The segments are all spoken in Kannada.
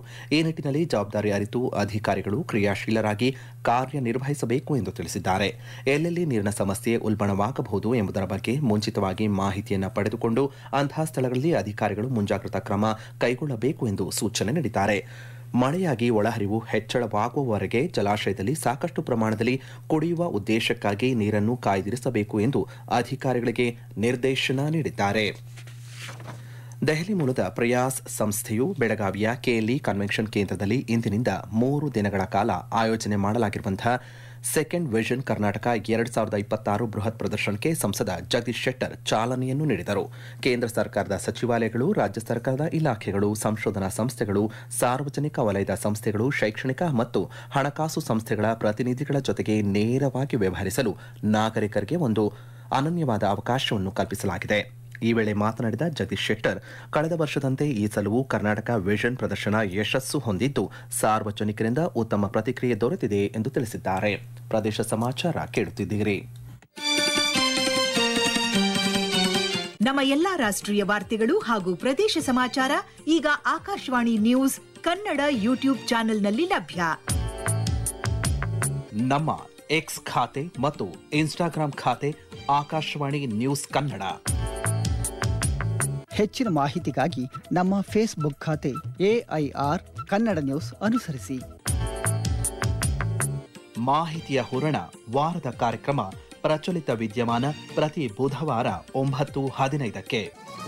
ಈ ನಿಟ್ಟಿನಲ್ಲಿ ಜವಾಬ್ದಾರಿ ಅರಿತು ಅಧಿಕಾರಿಗಳು ಕ್ರಿಯಾಶೀಲರಾಗಿ ಕಾರ್ಯನಿರ್ವಹಿಸಬೇಕು ಎಂದು ತಿಳಿಸಿದ್ದಾರೆ ಎಲ್ಲೆಲ್ಲಿ ನೀರಿನ ಸಮಸ್ಯೆ ಉಲ್ಬಣವಾಗಬಹುದು ಎಂಬುದರ ಬಗ್ಗೆ ಮುಂಚಿತವಾಗಿ ಮಾಹಿತಿಯನ್ನು ಪಡೆದುಕೊಂಡು ಅಂತಹ ಸ್ಥಳಗಳಲ್ಲಿ ಅಧಿಕಾರಿಗಳು ಮುಂಜಾಗ್ರತಾ ಕ್ರಮ ಕೈಗೊಳ್ಳಬೇಕು ಎಂದು ಸೂಚನೆ ನೀಡಿದ್ದಾರೆ ಮಳೆಯಾಗಿ ಒಳಹರಿವು ಹೆಚ್ಚಳವಾಗುವವರೆಗೆ ಜಲಾಶಯದಲ್ಲಿ ಸಾಕಷ್ಟು ಪ್ರಮಾಣದಲ್ಲಿ ಕುಡಿಯುವ ಉದ್ದೇಶಕ್ಕಾಗಿ ನೀರನ್ನು ಕಾಯ್ದಿರಿಸಬೇಕು ಎಂದು ಅಧಿಕಾರಿಗಳಿಗೆ ನಿರ್ದೇಶನ ನೀಡಿದ್ದಾರೆ ದೆಹಲಿ ಮೂಲದ ಪ್ರಯಾಸ್ ಸಂಸ್ಥೆಯು ಬೆಳಗಾವಿಯ ಕೆಎಲ್ಇ ಕನ್ವೆನ್ಷನ್ ಕೇಂದ್ರದಲ್ಲಿ ಇಂದಿನಿಂದ ಮೂರು ದಿನಗಳ ಕಾಲ ಆಯೋಜನೆ ಮಾಡಲಾಗಿರುವಂತಹ ಸೆಕೆಂಡ್ ವಿಷನ್ ಕರ್ನಾಟಕ ಎರಡು ಸಾವಿರದ ಇಪ್ಪತ್ತಾರು ಬೃಹತ್ ಪ್ರದರ್ಶನಕ್ಕೆ ಸಂಸದ ಜಗದೀಶ್ ಶೆಟ್ಟರ್ ಚಾಲನೆಯನ್ನು ನೀಡಿದರು ಕೇಂದ್ರ ಸರ್ಕಾರದ ಸಚಿವಾಲಯಗಳು ರಾಜ್ಯ ಸರ್ಕಾರದ ಇಲಾಖೆಗಳು ಸಂಶೋಧನಾ ಸಂಸ್ಥೆಗಳು ಸಾರ್ವಜನಿಕ ವಲಯದ ಸಂಸ್ಥೆಗಳು ಶೈಕ್ಷಣಿಕ ಮತ್ತು ಹಣಕಾಸು ಸಂಸ್ಥೆಗಳ ಪ್ರತಿನಿಧಿಗಳ ಜೊತೆಗೆ ನೇರವಾಗಿ ವ್ಯವಹರಿಸಲು ನಾಗರಿಕರಿಗೆ ಒಂದು ಅನನ್ಯವಾದ ಅವಕಾಶವನ್ನು ಕಲ್ಪಿಸಲಾಗಿದೆ ಈ ವೇಳೆ ಮಾತನಾಡಿದ ಜಗದೀಶ್ ಶೆಟ್ಟರ್ ಕಳೆದ ವರ್ಷದಂತೆ ಈ ಸಲವೂ ಕರ್ನಾಟಕ ವಿಷನ್ ಪ್ರದರ್ಶನ ಯಶಸ್ಸು ಹೊಂದಿದ್ದು ಸಾರ್ವಜನಿಕರಿಂದ ಉತ್ತಮ ಪ್ರತಿಕ್ರಿಯೆ ದೊರೆತಿದೆ ಎಂದು ತಿಳಿಸಿದ್ದಾರೆ ಪ್ರದೇಶ ಸಮಾಚಾರ ಕೇಳುತ್ತಿದ್ದೀರಿ ನಮ್ಮ ಎಲ್ಲಾ ರಾಷ್ಟ್ರೀಯ ವಾರ್ತೆಗಳು ಹಾಗೂ ಪ್ರದೇಶ ಸಮಾಚಾರ ಈಗ ಆಕಾಶವಾಣಿ ನ್ಯೂಸ್ ಕನ್ನಡ ಯೂಟ್ಯೂಬ್ ಚಾನೆಲ್ನಲ್ಲಿ ಲಭ್ಯ ನಮ್ಮ ಎಕ್ಸ್ ಖಾತೆ ಮತ್ತು ಇನ್ಸ್ಟಾಗ್ರಾಂ ಖಾತೆ ಆಕಾಶವಾಣಿ ನ್ಯೂಸ್ ಕನ್ನಡ ಹೆಚ್ಚಿನ ಮಾಹಿತಿಗಾಗಿ ನಮ್ಮ ಫೇಸ್ಬುಕ್ ಖಾತೆ ಎಐಆರ್ ಕನ್ನಡ ನ್ಯೂಸ್ ಅನುಸರಿಸಿ ಮಾಹಿತಿಯ ಹೂರಣ ವಾರದ ಕಾರ್ಯಕ್ರಮ ಪ್ರಚಲಿತ ವಿದ್ಯಮಾನ ಪ್ರತಿ ಬುಧವಾರ ಒಂಬತ್ತು ಹದಿನೈದಕ್ಕೆ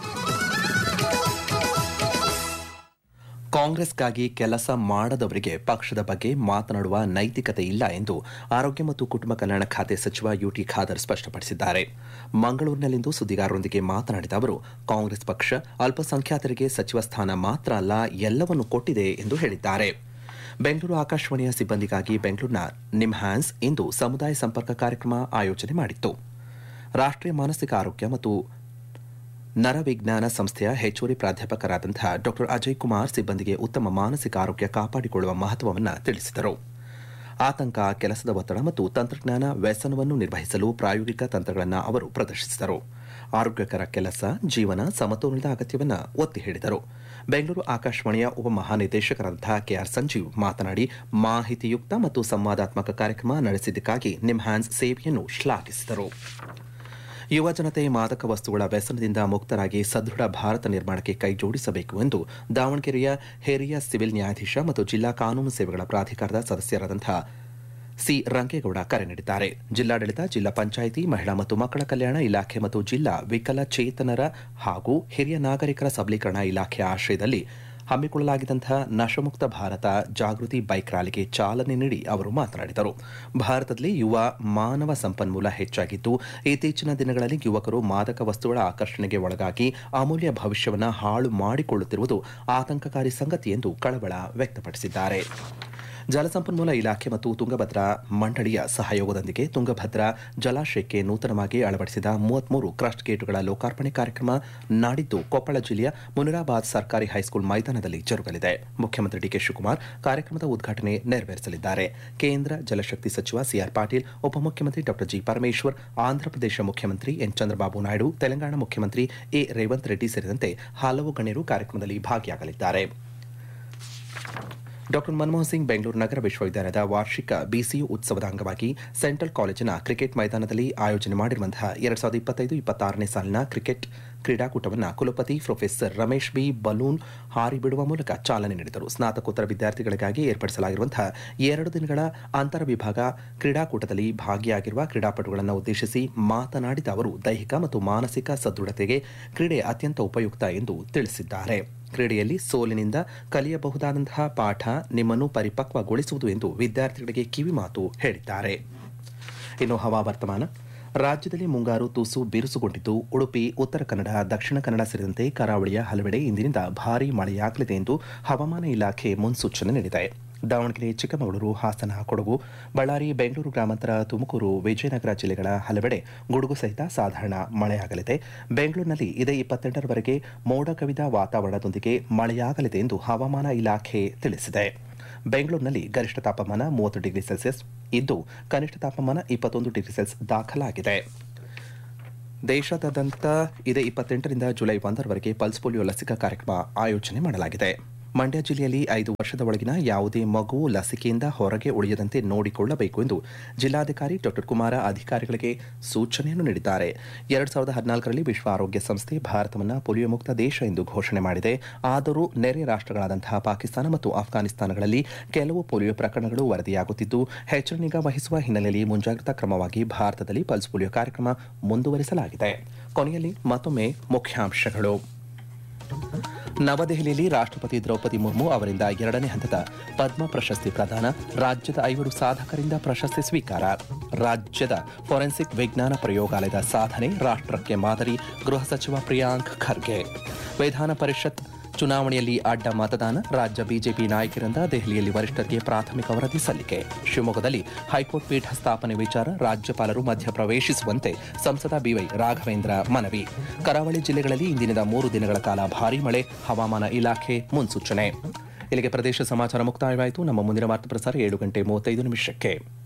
ಕಾಂಗ್ರೆಸ್ಗಾಗಿ ಕೆಲಸ ಮಾಡದವರಿಗೆ ಪಕ್ಷದ ಬಗ್ಗೆ ಮಾತನಾಡುವ ನೈತಿಕತೆ ಇಲ್ಲ ಎಂದು ಆರೋಗ್ಯ ಮತ್ತು ಕುಟುಂಬ ಕಲ್ಯಾಣ ಖಾತೆ ಸಚಿವ ಯುಟಿ ಖಾದರ್ ಸ್ಪಷ್ಟಪಡಿಸಿದ್ದಾರೆ ಮಂಗಳೂರಿನಲ್ಲಿಂದು ಸುದ್ದಿಗಾರರೊಂದಿಗೆ ಮಾತನಾಡಿದ ಅವರು ಕಾಂಗ್ರೆಸ್ ಪಕ್ಷ ಅಲ್ಪಸಂಖ್ಯಾತರಿಗೆ ಸಚಿವ ಸ್ಥಾನ ಮಾತ್ರ ಅಲ್ಲ ಎಲ್ಲವನ್ನು ಕೊಟ್ಟಿದೆ ಎಂದು ಹೇಳಿದ್ದಾರೆ ಬೆಂಗಳೂರು ಆಕಾಶವಾಣಿಯ ಸಿಬ್ಬಂದಿಗಾಗಿ ಬೆಂಗಳೂರಿನ ನಿಮ್ಹ್ಯಾನ್ಸ್ ಇಂದು ಸಮುದಾಯ ಸಂಪರ್ಕ ಕಾರ್ಯಕ್ರಮ ಆಯೋಜನೆ ಮಾಡಿತ್ತು ರಾಷ್ಟ್ರೀಯ ಮಾನಸಿಕ ಆರೋಗ್ಯ ಮತ್ತು ನರವಿಜ್ಞಾನ ಸಂಸ್ಥೆಯ ಹೆಚ್ಚುವರಿ ಪ್ರಾಧ್ಯಾಪಕರಾದಂತಹ ಡಾಕ್ಟರ್ ಅಜಯ್ ಕುಮಾರ್ ಸಿಬ್ಬಂದಿಗೆ ಉತ್ತಮ ಮಾನಸಿಕ ಆರೋಗ್ಯ ಕಾಪಾಡಿಕೊಳ್ಳುವ ಮಹತ್ವವನ್ನು ತಿಳಿಸಿದರು ಆತಂಕ ಕೆಲಸದ ಒತ್ತಡ ಮತ್ತು ತಂತ್ರಜ್ಞಾನ ವ್ಯಸನವನ್ನು ನಿರ್ವಹಿಸಲು ಪ್ರಾಯೋಗಿಕ ತಂತ್ರಗಳನ್ನು ಅವರು ಪ್ರದರ್ಶಿಸಿದರು ಆರೋಗ್ಯಕರ ಕೆಲಸ ಜೀವನ ಸಮತೋಲನದ ಅಗತ್ಯವನ್ನು ಒತ್ತಿ ಹೇಳಿದರು ಬೆಂಗಳೂರು ಆಕಾಶವಾಣಿಯ ಉಪಮಹಾನಿರ್ದೇಶಕರಾದಂತಹ ಕೆಆರ್ ಸಂಜೀವ್ ಮಾತನಾಡಿ ಮಾಹಿತಿಯುಕ್ತ ಮತ್ತು ಸಂವಾದಾತ್ಮಕ ಕಾರ್ಯಕ್ರಮ ನಡೆಸಿದ್ದಕ್ಕಾಗಿ ನಿಮ್ಹ್ಯಾನ್ಸ್ ಸೇವೆಯನ್ನು ಶ್ಲಾಘಿಸಿದರು ಯುವ ಜನತೆ ಮಾದಕ ವಸ್ತುಗಳ ವ್ಯಸನದಿಂದ ಮುಕ್ತರಾಗಿ ಸದೃಢ ಭಾರತ ನಿರ್ಮಾಣಕ್ಕೆ ಕೈ ಜೋಡಿಸಬೇಕು ಎಂದು ದಾವಣಗೆರೆಯ ಹಿರಿಯ ಸಿವಿಲ್ ನ್ಯಾಯಾಧೀಶ ಮತ್ತು ಜಿಲ್ಲಾ ಕಾನೂನು ಸೇವೆಗಳ ಪ್ರಾಧಿಕಾರದ ಸದಸ್ಯರಾದಂತಹ ಸಿ ರಂಗೇಗೌಡ ಕರೆ ನೀಡಿದ್ದಾರೆ ಜಿಲ್ಲಾಡಳಿತ ಜಿಲ್ಲಾ ಪಂಚಾಯಿತಿ ಮಹಿಳಾ ಮತ್ತು ಮಕ್ಕಳ ಕಲ್ಯಾಣ ಇಲಾಖೆ ಮತ್ತು ಜಿಲ್ಲಾ ವಿಕಲಚೇತನರ ಹಾಗೂ ಹಿರಿಯ ನಾಗರಿಕರ ಸಬಲೀಕರಣ ಇಲಾಖೆಯ ಆಶ್ರಯದಲ್ಲಿ ಹಮ್ಮಿಕೊಳ್ಳಲಾಗಿದ್ದಂತಹ ನಶಮುಕ್ತ ಭಾರತ ಜಾಗೃತಿ ಬೈಕ್ ರ್ಯಾಲಿಗೆ ಚಾಲನೆ ನೀಡಿ ಅವರು ಮಾತನಾಡಿದರು ಭಾರತದಲ್ಲಿ ಯುವ ಮಾನವ ಸಂಪನ್ಮೂಲ ಹೆಚ್ಚಾಗಿದ್ದು ಇತ್ತೀಚಿನ ದಿನಗಳಲ್ಲಿ ಯುವಕರು ಮಾದಕ ವಸ್ತುಗಳ ಆಕರ್ಷಣೆಗೆ ಒಳಗಾಗಿ ಅಮೂಲ್ಯ ಭವಿಷ್ಯವನ್ನು ಹಾಳು ಮಾಡಿಕೊಳ್ಳುತ್ತಿರುವುದು ಆತಂಕಕಾರಿ ಸಂಗತಿ ಎಂದು ಕಳವಳ ವ್ಯಕ್ತಪಡಿಸಿದ್ದಾರೆ ಜಲಸಂಪನ್ಮೂಲ ಇಲಾಖೆ ಮತ್ತು ತುಂಗಭದ್ರಾ ಮಂಡಳಿಯ ಸಹಯೋಗದೊಂದಿಗೆ ತುಂಗಭದ್ರಾ ಜಲಾಶಯಕ್ಕೆ ನೂತನವಾಗಿ ಅಳವಡಿಸಿದ ಮೂವತ್ಮೂರು ಕ್ರಸ್ಟ್ ಗೇಟುಗಳ ಲೋಕಾರ್ಪಣೆ ಕಾರ್ಯಕ್ರಮ ನಾಡಿದ್ದು ಕೊಪ್ಪಳ ಜಿಲ್ಲೆಯ ಮುನಿರಾಬಾದ್ ಸರ್ಕಾರಿ ಹೈಸ್ಕೂಲ್ ಮೈದಾನದಲ್ಲಿ ಜರುಗಲಿದೆ ಮುಖ್ಯಮಂತ್ರಿ ಡಿಕೆ ಶಿವಕುಮಾರ್ ಕಾರ್ಯಕ್ರಮದ ಉದ್ಘಾಟನೆ ನೆರವೇರಿಸಲಿದ್ದಾರೆ ಕೇಂದ್ರ ಜಲಶಕ್ತಿ ಸಚಿವ ಸಿಆರ್ ಪಾಟೀಲ್ ಉಪಮುಖ್ಯಮಂತ್ರಿ ಡಾಕ್ಟರ್ ಜಿ ಪರಮೇಶ್ವರ್ ಆಂಧ್ರಪ್ರದೇಶ ಮುಖ್ಯಮಂತ್ರಿ ಎನ್ ಚಂದ್ರಬಾಬು ನಾಯ್ಡು ತೆಲಂಗಾಣ ಮುಖ್ಯಮಂತ್ರಿ ಎ ರೇವಂತ್ ರೆಡ್ಡಿ ಸೇರಿದಂತೆ ಹಲವು ಗಣ್ಯರು ಕಾರ್ಯಕ್ರಮದಲ್ಲಿ ಭಾಗಿಯಾಗಲಿದ್ದಾರೆ ಡಾಕ್ಟರ್ ಮನಮೋಹನ್ ಸಿಂಗ್ ಬೆಂಗಳೂರು ನಗರ ವಿಶ್ವವಿದ್ಯಾಲಯದ ವಾರ್ಷಿಕ ಬಿಸಿಯು ಉತ್ಸವದ ಅಂಗವಾಗಿ ಸೆಂಟ್ರಲ್ ಕಾಲೇಜಿನ ಕ್ರಿಕೆಟ್ ಮೈದಾನದಲ್ಲಿ ಆಯೋಜನೆ ಮಾಡಿರುವಂತಹ ಎರಡ್ ಸಾವಿರದ ಇಪ್ಪತ್ತೈದು ಇಪ್ಪತ್ತಾರನೇ ಸಾಲಿನ ಕ್ರಿಕೆಟ್ ಕ್ರೀಡಾಕೂಟವನ್ನು ಕುಲಪತಿ ಪ್ರೊಫೆಸರ್ ರಮೇಶ್ ಬಿ ಬಲೂನ್ ಹಾರಿ ಬಿಡುವ ಮೂಲಕ ಚಾಲನೆ ನೀಡಿದರು ಸ್ನಾತಕೋತ್ತರ ವಿದ್ಯಾರ್ಥಿಗಳಿಗಾಗಿ ಏರ್ಪಡಿಸಲಾಗಿರುವಂತಹ ಎರಡು ದಿನಗಳ ಅಂತರ ವಿಭಾಗ ಕ್ರೀಡಾಕೂಟದಲ್ಲಿ ಭಾಗಿಯಾಗಿರುವ ಕ್ರೀಡಾಪಟುಗಳನ್ನು ಉದ್ದೇಶಿಸಿ ಮಾತನಾಡಿದ ಅವರು ದೈಹಿಕ ಮತ್ತು ಮಾನಸಿಕ ಸದೃಢತೆಗೆ ಕ್ರೀಡೆ ಅತ್ಯಂತ ಉಪಯುಕ್ತ ಎಂದು ತಿಳಿಸಿದ್ದಾರೆ ಕ್ರೀಡೆಯಲ್ಲಿ ಸೋಲಿನಿಂದ ಕಲಿಯಬಹುದಾದಂತಹ ಪಾಠ ನಿಮ್ಮನ್ನು ಪರಿಪಕ್ವಗೊಳಿಸುವುದು ಎಂದು ವಿದ್ಯಾರ್ಥಿಗಳಿಗೆ ಕಿವಿಮಾತು ಹೇಳಿದ್ದಾರೆ ಇನ್ನು ಹವಾವರ್ತಮಾನ ರಾಜ್ಯದಲ್ಲಿ ಮುಂಗಾರು ತುಸು ಬಿರುಸುಗೊಂಡಿದ್ದು ಉಡುಪಿ ಉತ್ತರ ಕನ್ನಡ ದಕ್ಷಿಣ ಕನ್ನಡ ಸೇರಿದಂತೆ ಕರಾವಳಿಯ ಹಲವೆಡೆ ಇಂದಿನಿಂದ ಭಾರೀ ಮಳೆಯಾಗಲಿದೆ ಎಂದು ಹವಾಮಾನ ಇಲಾಖೆ ಮುನ್ಸೂಚನೆ ನೀಡಿದೆ ದಾವಣಗೆರೆ ಚಿಕ್ಕಮಗಳೂರು ಹಾಸನ ಕೊಡಗು ಬಳ್ಳಾರಿ ಬೆಂಗಳೂರು ಗ್ರಾಮಾಂತರ ತುಮಕೂರು ವಿಜಯನಗರ ಜಿಲ್ಲೆಗಳ ಹಲವೆಡೆ ಗುಡುಗು ಸಹಿತ ಸಾಧಾರಣ ಮಳೆಯಾಗಲಿದೆ ಬೆಂಗಳೂರಿನಲ್ಲಿ ಇದೇ ಇಪ್ಪತ್ತೆಂಟರವರೆಗೆ ಮೋಡ ಕವಿದ ವಾತಾವರಣದೊಂದಿಗೆ ಮಳೆಯಾಗಲಿದೆ ಎಂದು ಹವಾಮಾನ ಇಲಾಖೆ ತಿಳಿಸಿದೆ ಬೆಂಗಳೂರಿನಲ್ಲಿ ಗರಿಷ್ಠ ತಾಪಮಾನ ಮೂವತ್ತು ಡಿಗ್ರಿ ಸೆಲ್ಸಿಯಸ್ ಇದ್ದು ಕನಿಷ್ಠ ತಾಪಮಾನ ಇಪ್ಪತ್ತೊಂದು ಡಿಗ್ರಿ ಸೆಲ್ಸಿಯಸ್ ದಾಖಲಾಗಿದೆ ದೇಶಾದ್ಯಂತ ಇದೇ ಇಪ್ಪತ್ತೆಂಟರಿಂದ ಜುಲೈ ಒಂದರವರೆಗೆ ಪಲ್ಸ್ ಪೋಲಿಯೋ ಲಸಿಕಾ ಕಾರ್ಯಕ್ರಮ ಆಯೋಜನೆ ಮಾಡಲಾಗಿದೆ ಮಂಡ್ಯ ಜಿಲ್ಲೆಯಲ್ಲಿ ಐದು ವರ್ಷದ ಒಳಗಿನ ಯಾವುದೇ ಮಗು ಲಸಿಕೆಯಿಂದ ಹೊರಗೆ ಉಳಿಯದಂತೆ ನೋಡಿಕೊಳ್ಳಬೇಕು ಎಂದು ಜಿಲ್ಲಾಧಿಕಾರಿ ಡಾಕ್ಟರ್ ಕುಮಾರ ಅಧಿಕಾರಿಗಳಿಗೆ ಸೂಚನೆಯನ್ನು ನೀಡಿದ್ದಾರೆ ಎರಡ್ ಸಾವಿರದ ಹದಿನಾಲ್ಕರಲ್ಲಿ ವಿಶ್ವ ಆರೋಗ್ಯ ಸಂಸ್ಥೆ ಭಾರತವನ್ನು ಪೋಲಿಯೋ ಮುಕ್ತ ದೇಶ ಎಂದು ಘೋಷಣೆ ಮಾಡಿದೆ ಆದರೂ ನೆರೆ ರಾಷ್ಟ್ರಗಳಾದಂತಹ ಪಾಕಿಸ್ತಾನ ಮತ್ತು ಅಫ್ಘಾನಿಸ್ತಾನಗಳಲ್ಲಿ ಕೆಲವು ಪೋಲಿಯೋ ಪ್ರಕರಣಗಳು ವರದಿಯಾಗುತ್ತಿದ್ದು ಹೆಚ್ಚಿನ ನಿಗಾ ವಹಿಸುವ ಹಿನ್ನೆಲೆಯಲ್ಲಿ ಮುಂಜಾಗ್ರತಾ ಕ್ರಮವಾಗಿ ಭಾರತದಲ್ಲಿ ಪಲ್ಸ್ ಪೋಲಿಯೋ ಕಾರ್ಯಕ್ರಮ ಮುಂದುವರಿಸಲಾಗಿದೆ ಕೊನೆಯಲ್ಲಿ ಮತ್ತೊಮ್ಮೆ ಮುಖ್ಯಾಂಶಗಳು ನವದೆಹಲಿಯಲ್ಲಿ ರಾಷ್ಟ್ರಪತಿ ದ್ರೌಪದಿ ಮುರ್ಮು ಅವರಿಂದ ಎರಡನೇ ಹಂತದ ಪದ್ಮ ಪ್ರಶಸ್ತಿ ಪ್ರದಾನ ರಾಜ್ಯದ ಐವರು ಸಾಧಕರಿಂದ ಪ್ರಶಸ್ತಿ ಸ್ವೀಕಾರ ರಾಜ್ಯದ ಫೋರೆನ್ಸಿಕ್ ವಿಜ್ಞಾನ ಪ್ರಯೋಗಾಲಯದ ಸಾಧನೆ ರಾಷ್ಟ್ರಕ್ಕೆ ಮಾದರಿ ಗೃಹ ಸಚಿವ ಪ್ರಿಯಾಂಕ್ ಖರ್ಗೆ ವಿಧಾನ ಪರಿಷತ್ ಚುನಾವಣೆಯಲ್ಲಿ ಅಡ್ಡ ಮತದಾನ ರಾಜ್ಯ ಬಿಜೆಪಿ ನಾಯಕರಿಂದ ದೆಹಲಿಯಲ್ಲಿ ವರಿಷ್ಠರಿಗೆ ಪ್ರಾಥಮಿಕ ವರದಿ ಸಲ್ಲಿಕೆ ಶಿವಮೊಗ್ಗದಲ್ಲಿ ಹೈಕೋರ್ಟ್ ಪೀಠ ಸ್ಥಾಪನೆ ವಿಚಾರ ರಾಜ್ಯಪಾಲರು ಮಧ್ಯಪ್ರವೇಶಿಸುವಂತೆ ಸಂಸದ ಬಿವೈ ರಾಘವೇಂದ್ರ ಮನವಿ ಕರಾವಳಿ ಜಿಲ್ಲೆಗಳಲ್ಲಿ ಇಂದಿನಿಂದ ಮೂರು ದಿನಗಳ ಕಾಲ ಭಾರೀ ಮಳೆ ಹವಾಮಾನ ಇಲಾಖೆ ಮುನ್ಸೂಚನೆ ಇಲ್ಲಿಗೆ ಪ್ರದೇಶ ಸಮಾಚಾರ ಮುಕ್ತಾಯವಾಯಿತು ನಮ್ಮ ಮುಂದಿನ ವಾರ್ತಾ ಪ್ರಸಾರ ಏಳು ಗಂಟೆ ಮೂವತ್ತೈದು ನಿಮಿಷಕ್ಕೆ